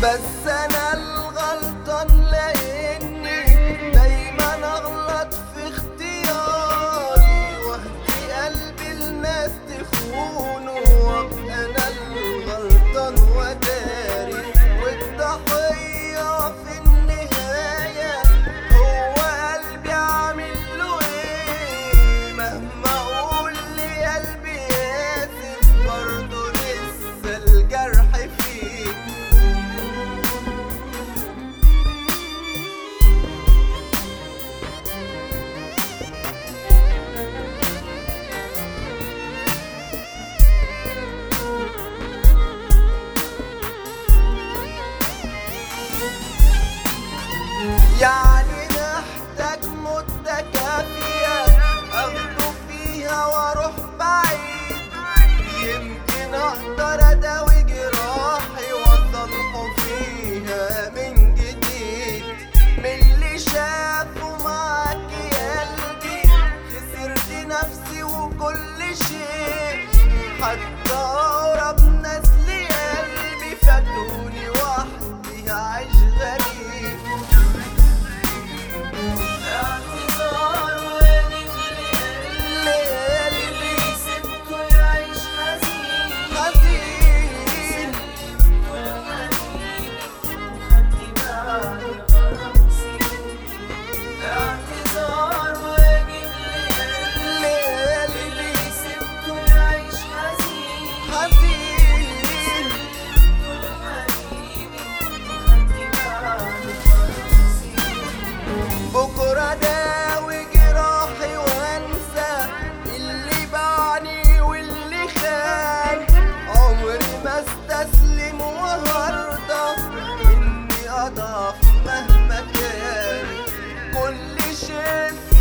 بس انا الغلطان لاني دايما اغلط في اختياري واهدي قلبي لناس تخونه وابقى انا الغلطان وداري والضحية في النهاية هو قلبي عامل له ايه مهما اقول لي قلبي اسف برضه لسه الجرح فيه يعني محتاج مدة كافية اخده فيها واروح بعيد يمكن اقدر اداوي جراحي واصلحه فيها من جديد من اللي شافه معاكي قلبي خسرت نفسي وكل شيء حتى اقرب ناس لقلبي فاتوني وحدي هعيش غريب اعتذار واجب لقلبي سبته يعيش حزين حزين كل حنين وخدت بعد غرام سنين اعتذار واجب لقلبي سبته يعيش حزين حزين كل حنين وخدت بعد غرام سنين بكرة داوي جراحي وانسى اللي باعني واللي خان عمري ما استسلم وهرضى اني اضعف مهما كان كل شيء في